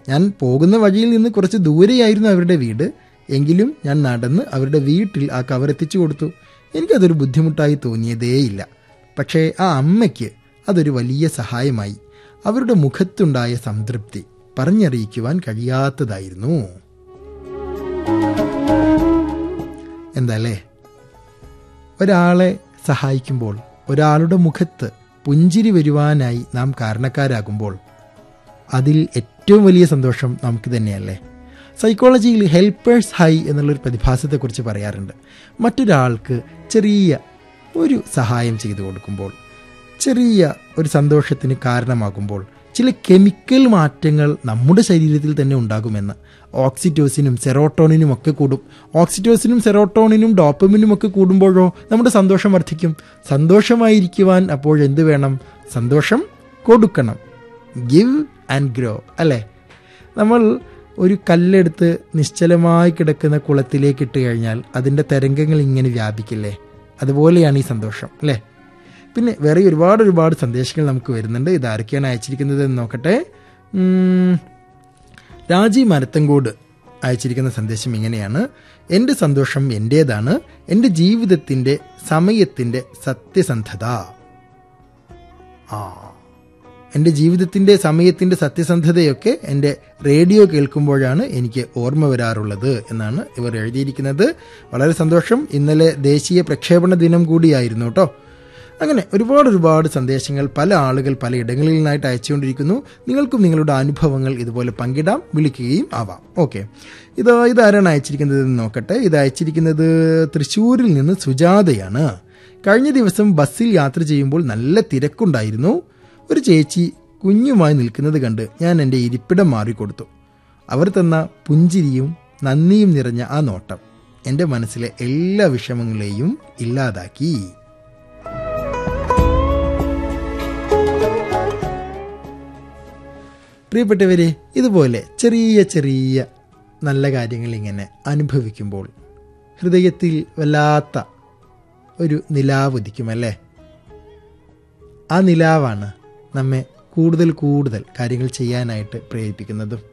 ഞാൻ പോകുന്ന വഴിയിൽ നിന്ന് കുറച്ച് ദൂരെയായിരുന്നു അവരുടെ വീട് എങ്കിലും ഞാൻ നടന്ന് അവരുടെ വീട്ടിൽ ആ കവർ എത്തിച്ചു കൊടുത്തു എനിക്കതൊരു ബുദ്ധിമുട്ടായി തോന്നിയതേയില്ല പക്ഷേ ആ അമ്മയ്ക്ക് അതൊരു വലിയ സഹായമായി അവരുടെ മുഖത്തുണ്ടായ സംതൃപ്തി പറഞ്ഞറിയിക്കുവാൻ കഴിയാത്തതായിരുന്നു എന്താല്ലേ ഒരാളെ സഹായിക്കുമ്പോൾ ഒരാളുടെ മുഖത്ത് പുഞ്ചിരി വരുവാനായി നാം കാരണക്കാരാകുമ്പോൾ അതിൽ ഏറ്റവും വലിയ സന്തോഷം നമുക്ക് തന്നെയല്ലേ സൈക്കോളജിയിൽ ഹെൽപ്പേഴ്സ് ഹൈ എന്നുള്ളൊരു പ്രതിഭാസത്തെക്കുറിച്ച് പറയാറുണ്ട് മറ്റൊരാൾക്ക് ചെറിയ ഒരു സഹായം ചെയ്തു കൊടുക്കുമ്പോൾ ചെറിയ ഒരു സന്തോഷത്തിന് കാരണമാകുമ്പോൾ ചില കെമിക്കൽ മാറ്റങ്ങൾ നമ്മുടെ ശരീരത്തിൽ തന്നെ ഉണ്ടാകുമെന്ന് ഓക്സിറ്റോസിനും സെറോട്ടോണിനും ഒക്കെ കൂടും ഓക്സിറ്റോസിനും സെറോട്ടോണിനും ഡോപ്പമിനും ഒക്കെ കൂടുമ്പോഴോ നമ്മുടെ സന്തോഷം വർദ്ധിക്കും സന്തോഷമായിരിക്കുവാൻ അപ്പോൾ എന്ത് വേണം സന്തോഷം കൊടുക്കണം ഗിവ് ആൻഡ് ഗ്രോ അല്ലേ നമ്മൾ ഒരു കല്ലെടുത്ത് നിശ്ചലമായി കിടക്കുന്ന കുളത്തിലേക്ക് ഇട്ട് കഴിഞ്ഞാൽ അതിൻ്റെ തരംഗങ്ങൾ ഇങ്ങനെ വ്യാപിക്കില്ലേ അതുപോലെയാണ് ഈ സന്തോഷം അല്ലേ പിന്നെ വേറെ ഒരുപാട് ഒരുപാട് സന്ദേശങ്ങൾ നമുക്ക് വരുന്നുണ്ട് ഇത് ആരൊക്കെയാണ് അയച്ചിരിക്കുന്നത് എന്ന് നോക്കട്ടെ ഉം, രാജി മരത്തങ്കോട് അയച്ചിരിക്കുന്ന സന്ദേശം ഇങ്ങനെയാണ് എൻ്റെ സന്തോഷം എൻ്റേതാണ് എൻ്റെ ജീവിതത്തിൻ്റെ സമയത്തിൻ്റെ സത്യസന്ധത ആ എൻ്റെ ജീവിതത്തിൻ്റെ സമയത്തിൻ്റെ സത്യസന്ധതയൊക്കെ എൻ്റെ റേഡിയോ കേൾക്കുമ്പോഴാണ് എനിക്ക് ഓർമ്മ വരാറുള്ളത് എന്നാണ് ഇവർ എഴുതിയിരിക്കുന്നത് വളരെ സന്തോഷം ഇന്നലെ ദേശീയ പ്രക്ഷേപണ ദിനം കൂടിയായിരുന്നു കേട്ടോ അങ്ങനെ ഒരുപാട് ഒരുപാട് സന്ദേശങ്ങൾ പല ആളുകൾ പല ഇടങ്ങളിൽ നിന്നായിട്ട് അയച്ചുകൊണ്ടിരിക്കുന്നു നിങ്ങൾക്കും നിങ്ങളുടെ അനുഭവങ്ങൾ ഇതുപോലെ പങ്കിടാം വിളിക്കുകയും ആവാം ഓക്കെ ഇത് ഇതാരാണ് അയച്ചിരിക്കുന്നത് എന്ന് നോക്കട്ടെ ഇത് അയച്ചിരിക്കുന്നത് തൃശ്ശൂരിൽ നിന്ന് സുജാതയാണ് കഴിഞ്ഞ ദിവസം ബസ്സിൽ യാത്ര ചെയ്യുമ്പോൾ നല്ല തിരക്കുണ്ടായിരുന്നു ഒരു ചേച്ചി കുഞ്ഞുമായി നിൽക്കുന്നത് കണ്ട് ഞാൻ എൻ്റെ ഇരിപ്പിടം മാറിക്കൊടുത്തു അവർ തന്ന പുഞ്ചിരിയും നന്ദിയും നിറഞ്ഞ ആ നോട്ടം എൻ്റെ മനസ്സിലെ എല്ലാ വിഷമങ്ങളെയും ഇല്ലാതാക്കി പ്രിയപ്പെട്ടവരെ ഇതുപോലെ ചെറിയ ചെറിയ നല്ല കാര്യങ്ങൾ ഇങ്ങനെ അനുഭവിക്കുമ്പോൾ ഹൃദയത്തിൽ വല്ലാത്ത ഒരു നിലാവ് ഉദിക്കുമല്ലേ ആ നിലാവാണ് നമ്മെ കൂടുതൽ കൂടുതൽ കാര്യങ്ങൾ ചെയ്യാനായിട്ട് പ്രേരിപ്പിക്കുന്നതും